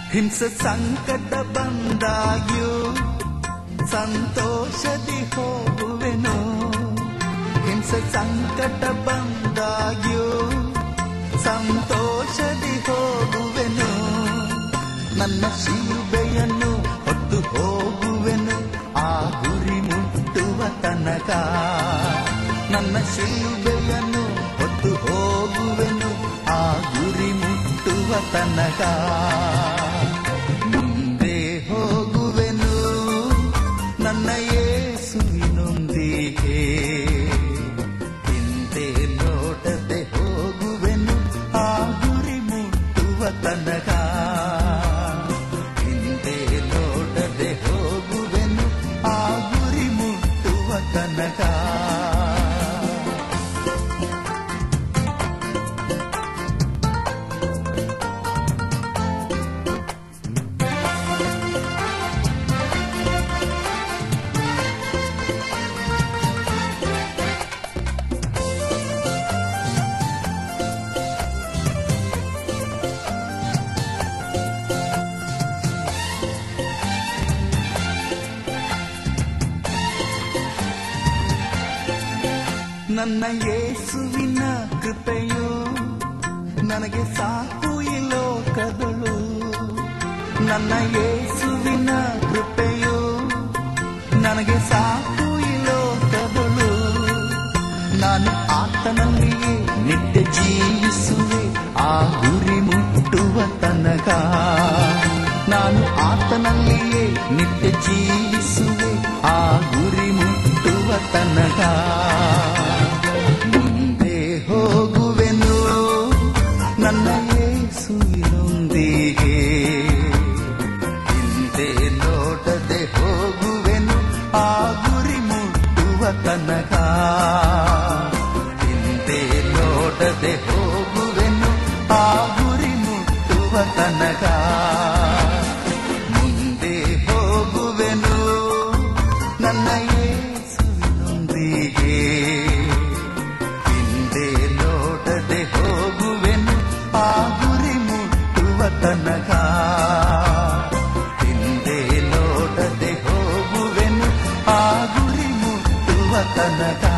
ಹಿಂಸೆ ಸಂಕಟ ಬಂದಾಗ್ಯೂ ಸಂತೋಷದಿ ಹೋಗುವೆನು ಹಿಂಸೆ ಸಂಕಟ ಬಂದಾಗ್ಯೂ ಸಂತೋಷದಿ ಹೋಗುವೆನು ನನ್ನ ಶಿಲುಬೆಯನ್ನು ಹೊತ್ತು ಹೋಗುವೆನು ಆ ಗುರಿ ಮುಟ್ಟುವ ತನಕ ನನ್ನ ಶಿಲುಬೆಯನ್ನು ಹೊತ್ತು ಹೋಗುವೆನು ಆ ಗುರಿ ಮುಟ್ಟುವ ತನಕ ಮುಂದೆ ಹೋಗುವೆನು ನನ್ನ ಯೇಸುವಿನೊಂದಿಗೆ ಹಿಂದೆ ನೋಡದೆ ಹೋಗುವೆನು ಆ ಗುರಿ ಮುಟ್ಟುವ ತನಕ ಹಿಂದೆ ನೋಡದೆ ಹೋಗುವೆನು ಆ ಗುರಿ ಮುಟ್ಟುವ ತನಕ ನನ್ನ ಯೇಸುವಿನ ಕೃಪೆಯು ನನಗೆ ಸಾಕು ಈ ಲೋಕದಳು ನನ್ನ ಯೇಸುವಿನ ಕೃಪೆಯು ನನಗೆ ಸಾಕು ಈ ಲೋಕದಳು ನಾನು ಆತನಲ್ಲಿಯೇ ನಿತ್ಯ ಜೀವಿಸುವೆ ಆ ಗುರಿ ಮುಟ್ಟುವ ತನಕ ನಾನು ಆತನಲ್ಲಿಯೇ ನಿತ್ಯ ಜೀವಿಸುವೆ ಆ ಗುರಿ ಮುಟ್ಟುವ ತನಕ ಮುಂದೆ ಹೋಗುವೆನು ನನ್ನ ಯೇಸುವಿನೊಂದಿಗೆ ಹಿಂದೆ ನೋಡದೆ ಹೋಗುವೆನು ಆ ಗುರಿ ಮುಟ್ಟುವ ತನಕ ಹಿಂದೆ ನೋಡದೆ ಹೋಗುವೆನು ಆ ಗುರಿ ಮುಟ್ಟುವ ತನಕ ಮುಂದೆ ಹೋಗುವೆನು ನನ್ನ ಯೇಸುವಿನೊಂದಿಗೆ ಹಿಂದೆ ನೋಡದೆ ಹೋಗುವೆನು ಆ ಗುರಿ ಮುಟ್ಟುವ ತನಕ ಹಿಂದೆ ನೋಡದೆ ಹೋಗುವೆನು ಆ ಗುರಿ ಮುಟ್ಟುವ ತನಕ